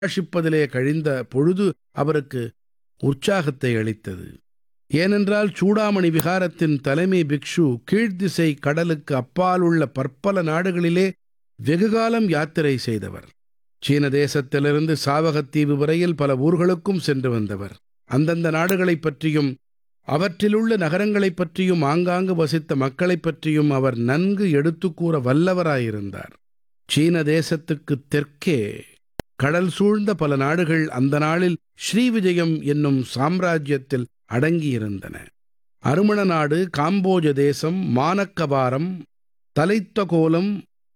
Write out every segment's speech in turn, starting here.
பிரகாசிப்பதிலே கழிந்த பொழுது அவருக்கு உற்சாகத்தை அளித்தது ஏனென்றால் சூடாமணி விகாரத்தின் தலைமை பிக்ஷு கீழ்த்திசை கடலுக்கு அப்பால் உள்ள பற்பல நாடுகளிலே வெகுகாலம் யாத்திரை செய்தவர் சீன தேசத்திலிருந்து சாவகத்தீவு வரையில் பல ஊர்களுக்கும் சென்று வந்தவர் அந்தந்த நாடுகளைப் பற்றியும் அவற்றிலுள்ள நகரங்களைப் பற்றியும் ஆங்காங்கு வசித்த மக்களைப் பற்றியும் அவர் நன்கு எடுத்துக் கூற வல்லவராயிருந்தார் சீன தேசத்துக்குத் தெற்கே கடல் சூழ்ந்த பல நாடுகள் அந்த நாளில் ஸ்ரீவிஜயம் என்னும் சாம்ராஜ்யத்தில் அடங்கியிருந்தன அருமண நாடு காம்போஜ தேசம் மானக்கவாரம் தலைத்தகோலம்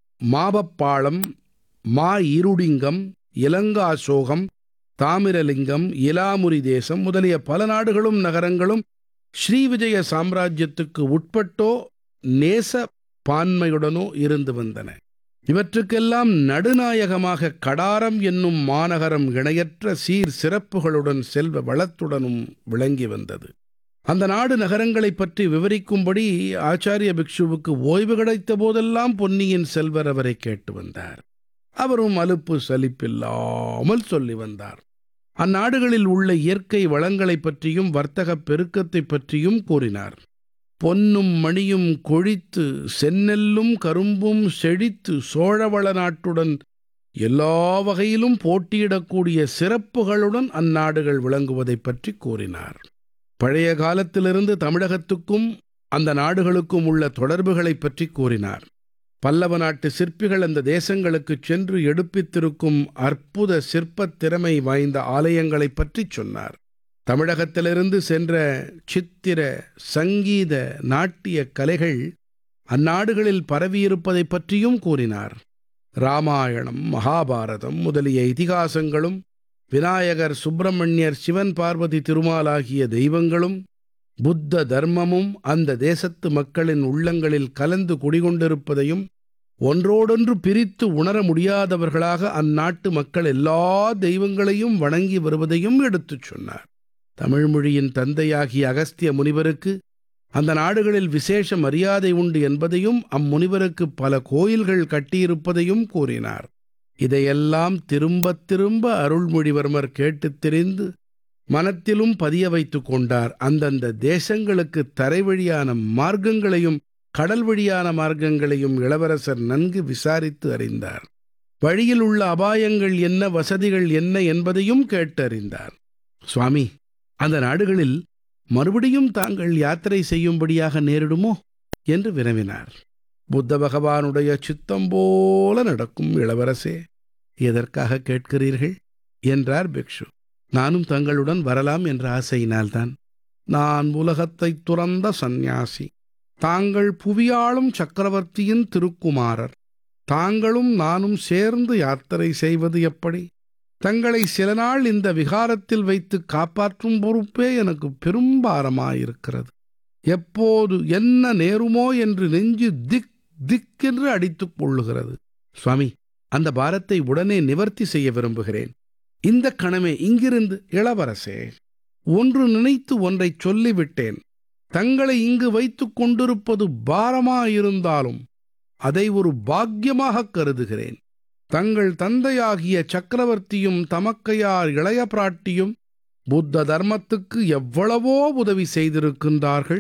மாபப்பாளம் மா இருடிங்கம் இலங்காசோகம் தாமிரலிங்கம் இலாமுரி தேசம் முதலிய பல நாடுகளும் நகரங்களும் ஸ்ரீவிஜய சாம்ராஜ்யத்துக்கு உட்பட்டோ நேச பான்மையுடனோ இருந்து வந்தன இவற்றுக்கெல்லாம் நடுநாயகமாக கடாரம் என்னும் மாநகரம் இணையற்ற சீர் சிறப்புகளுடன் செல்வ வளத்துடனும் விளங்கி வந்தது அந்த நாடு நகரங்களைப் பற்றி விவரிக்கும்படி ஆச்சாரிய பிக்ஷுவுக்கு ஓய்வு கிடைத்த போதெல்லாம் பொன்னியின் செல்வர் அவரை கேட்டு வந்தார் அவரும் அலுப்பு சலிப்பில்லாமல் சொல்லி வந்தார் அந்நாடுகளில் உள்ள இயற்கை வளங்களைப் பற்றியும் வர்த்தகப் பெருக்கத்தைப் பற்றியும் கூறினார் பொன்னும் மணியும் கொழித்து செந்நெல்லும் கரும்பும் செழித்து சோழவள நாட்டுடன் எல்லா வகையிலும் போட்டியிடக்கூடிய சிறப்புகளுடன் அந்நாடுகள் விளங்குவதைப் பற்றி கூறினார் பழைய காலத்திலிருந்து தமிழகத்துக்கும் அந்த நாடுகளுக்கும் உள்ள தொடர்புகளைப் பற்றி கூறினார் பல்லவ நாட்டு சிற்பிகள் அந்த தேசங்களுக்குச் சென்று எடுப்பித்திருக்கும் அற்புத சிற்பத் திறமை வாய்ந்த ஆலயங்களைப் பற்றிச் சொன்னார் தமிழகத்திலிருந்து சென்ற சித்திர சங்கீத நாட்டிய கலைகள் அந்நாடுகளில் பரவியிருப்பதைப் பற்றியும் கூறினார் ராமாயணம் மகாபாரதம் முதலிய இதிகாசங்களும் விநாயகர் சுப்பிரமணியர் சிவன் பார்வதி திருமாலாகிய தெய்வங்களும் புத்த தர்மமும் அந்த தேசத்து மக்களின் உள்ளங்களில் கலந்து குடிகொண்டிருப்பதையும் ஒன்றோடொன்று பிரித்து உணர முடியாதவர்களாக அந்நாட்டு மக்கள் எல்லா தெய்வங்களையும் வணங்கி வருவதையும் எடுத்துச் சொன்னார் தமிழ் மொழியின் தந்தையாகிய அகஸ்திய முனிவருக்கு அந்த நாடுகளில் விசேஷ மரியாதை உண்டு என்பதையும் அம்முனிவருக்கு பல கோயில்கள் கட்டியிருப்பதையும் கூறினார் இதையெல்லாம் திரும்பத் திரும்ப அருள்மொழிவர்மர் கேட்டுத் தெரிந்து மனத்திலும் பதிய வைத்துக் கொண்டார் அந்தந்த தேசங்களுக்கு தரை வழியான மார்க்கங்களையும் கடல் வழியான மார்க்கங்களையும் இளவரசர் நன்கு விசாரித்து அறிந்தார் வழியில் உள்ள அபாயங்கள் என்ன வசதிகள் என்ன என்பதையும் கேட்டறிந்தார் சுவாமி அந்த நாடுகளில் மறுபடியும் தாங்கள் யாத்திரை செய்யும்படியாக நேரிடுமோ என்று வினவினார் புத்த பகவானுடைய சித்தம் போல நடக்கும் இளவரசே எதற்காக கேட்கிறீர்கள் என்றார் பிக்ஷு நானும் தங்களுடன் வரலாம் என்ற ஆசையினால்தான் நான் உலகத்தைத் துறந்த சந்நியாசி தாங்கள் புவியாளும் சக்கரவர்த்தியின் திருக்குமாரர் தாங்களும் நானும் சேர்ந்து யாத்திரை செய்வது எப்படி தங்களை சில நாள் இந்த விகாரத்தில் வைத்து காப்பாற்றும் பொறுப்பே எனக்கு பெரும்பாரமாயிருக்கிறது எப்போது என்ன நேருமோ என்று நெஞ்சு திக் திக்கென்று அடித்துக் கொள்ளுகிறது சுவாமி அந்த பாரத்தை உடனே நிவர்த்தி செய்ய விரும்புகிறேன் இந்த கணமே இங்கிருந்து இளவரசே ஒன்று நினைத்து ஒன்றை சொல்லிவிட்டேன் தங்களை இங்கு வைத்துக் கொண்டிருப்பது பாரமாயிருந்தாலும் அதை ஒரு பாக்கியமாக கருதுகிறேன் தங்கள் தந்தையாகிய சக்கரவர்த்தியும் தமக்கையார் இளைய பிராட்டியும் புத்த தர்மத்துக்கு எவ்வளவோ உதவி செய்திருக்கின்றார்கள்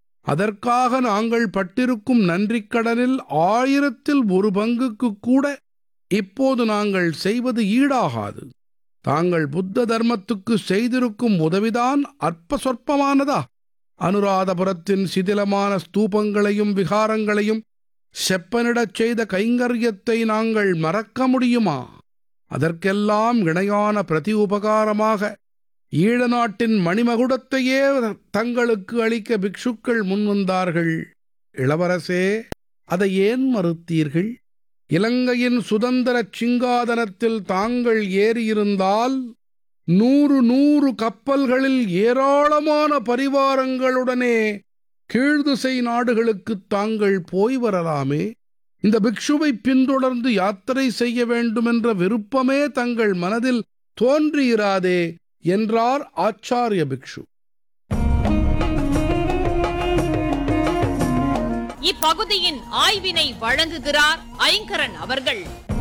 அதற்காக நாங்கள் பட்டிருக்கும் நன்றிக்கடனில் ஆயிரத்தில் ஒரு பங்குக்கு கூட இப்போது நாங்கள் செய்வது ஈடாகாது தாங்கள் புத்த தர்மத்துக்கு செய்திருக்கும் உதவிதான் அற்ப சொற்பமானதா அனுராதபுரத்தின் சிதிலமான ஸ்தூபங்களையும் விகாரங்களையும் செப்பனிடச் செய்த கைங்கரியத்தை நாங்கள் மறக்க முடியுமா அதற்கெல்லாம் இணையான பிரதி உபகாரமாக ஈழ நாட்டின் மணிமகுடத்தையே தங்களுக்கு அளிக்க பிக்ஷுக்கள் முன்வந்தார்கள் இளவரசே அதை ஏன் மறுத்தீர்கள் இலங்கையின் சுதந்திர சிங்காதனத்தில் தாங்கள் ஏறியிருந்தால் நூறு நூறு கப்பல்களில் ஏராளமான பரிவாரங்களுடனே கீழ்திசை நாடுகளுக்கு தாங்கள் போய் வரலாமே இந்த பிக்ஷுவை பின்தொடர்ந்து யாத்திரை செய்ய வேண்டுமென்ற விருப்பமே தங்கள் மனதில் தோன்றியிராதே என்றார் ஆச்சாரிய பிக்ஷு இப்பகுதியின் ஆய்வினை வழங்குகிறார் ஐங்கரன் அவர்கள்